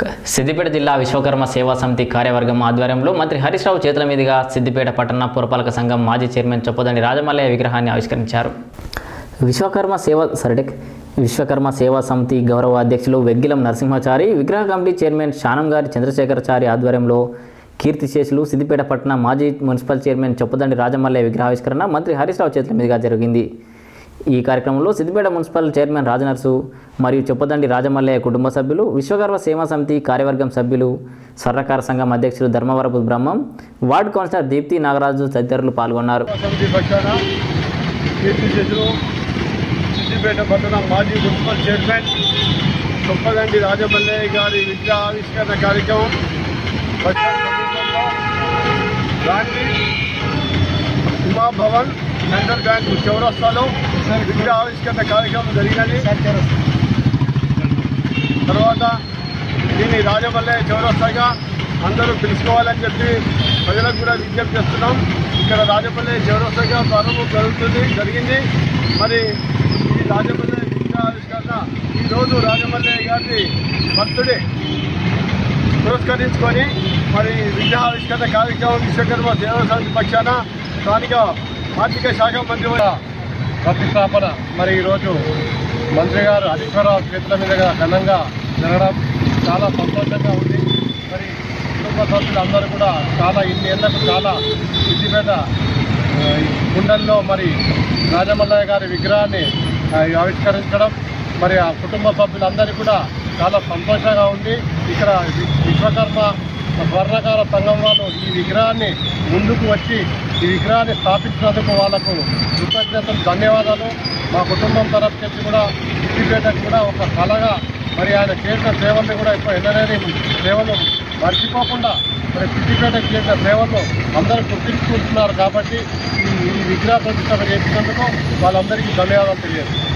సిద్దిపేట జిల్లా విశ్వకర్మ సేవా సమితి కార్యవర్గం ఆధ్వర్యంలో మంత్రి హరీష్ రావు చేతుల మీదుగా సిద్దిపేట పట్టణ పురపాలక సంఘం మాజీ చైర్మన్ చొప్పదండి రాజమల్లయ్య విగ్రహాన్ని ఆవిష్కరించారు విశ్వకర్మ సేవ సరడెక్ విశ్వకర్మ సేవా సమితి గౌరవ అధ్యక్షులు వెగ్గిలం నరసింహాచారి విగ్రహ కమిటీ చైర్మన్ శానం గారి చంద్రశేఖరచారి ఆధ్వర్యంలో కీర్తిశేషులు సిద్దిపేట పట్టణ మాజీ మున్సిపల్ చైర్మన్ చొప్పదండి రాజమల్లయ్య విగ్రహావిష్కరణ మంత్రి హరీష్ రావు చేతుల మీదుగా జరిగింది ఈ కార్యక్రమంలో సిద్దిపేట మున్సిపల్ చైర్మన్ రాజనర్సు మరియు చొప్పదండి రాజమల్లయ్య కుటుంబ సభ్యులు విశ్వకర్మ సేవా సమితి కార్యవర్గం సభ్యులు స్వర్ణకార సంఘం అధ్యక్షులు ధర్మవరపు బ్రహ్మం వార్డు కౌన్సిలర్ దీప్తి నాగరాజు తదితరులు పాల్గొన్నారు సమితి పక్షాన కీర్తి చేతులు సిద్దిపేట పట్టణ మాజీ మున్సిపల్ చైర్మన్ చొప్పదండి రాజమల్లయ్య గారి విద్యా ఆవిష్కరణ కార్యక్రమం పట్టణ సమీపంలో గాంధీ ఉమాభవన్ సెంట్రల్ బ్యాంక్ చౌరస్తాలో విద్యా ఆవిష్కరణ కార్యక్రమం జరిగినది తర్వాత దీన్ని రాజమల్లయ్య చౌరస్తాగా అందరూ పిలుచుకోవాలని చెప్పి ప్రజలకు కూడా విజ్ఞప్తి చేస్తున్నాం ఇక్కడ రాజపల్లి చౌరస్తాగా ప్రారంభం జరుగుతుంది జరిగింది మరి ఈ రాజపల్లి విద్యా ఆవిష్కరణ ఈరోజు రాజమల్లయ్య గారి భక్తుడే పురస్కరించుకొని మరి విద్యా ఆవిష్కరణ కార్యక్రమం విశ్వకర్మ సేవా సమితి పక్షాన స్థానిక ఆర్థిక శాఖ మంత్రి కూడా ప్రతిష్టాపన మరి ఈరోజు మంత్రి గారు హరీశ్వరరావు చేతుల మీదుగా ఘనంగా జరగడం చాలా సంతోషంగా ఉంది మరి కుటుంబ సభ్యులందరూ కూడా చాలా ఇన్ని ఏళ్లకు చాలా సిద్దిపేట ఆ, ఈ కుండల్లో మరి రాజమల్లయ్య గారి విగ్రహాన్ని ఆ, ఆవిష్కరించడం మరి ఆ కుటుంబ సభ్యులందరికీ కూడా చాలా సంతోషంగా ఉంది ఇక్కడ వి- విశ్వకర్మ స్వర్ణకార సంఘం వాళ్ళు ఈ విగ్రహాన్ని ముందుకు వచ్చి ఈ విగ్రహాన్ని స్థాపించినందుకు వాళ్ళకు కృతజ్ఞతలు ధన్యవాదాలు మా కుటుంబం తరఫు నుంచి కూడా సిద్దిపేటకు కూడా ఒక కళగా మరి ఆయన చేసిన సేవల్ని కూడా ఇప్పుడు ఎన్నలేని సేవలు మర్చిపోకుండా మరి సిద్దిపేటకు చేసిన సేవలు అందరూ గుర్తించుకుంటున్నారు కాబట్టి ఈ ఈ విగ్రహ ప్రతిష్టత చేసినందుకు వాళ్ళందరికీ ధన్యవాదాలు తెలియజేస్తున్నాను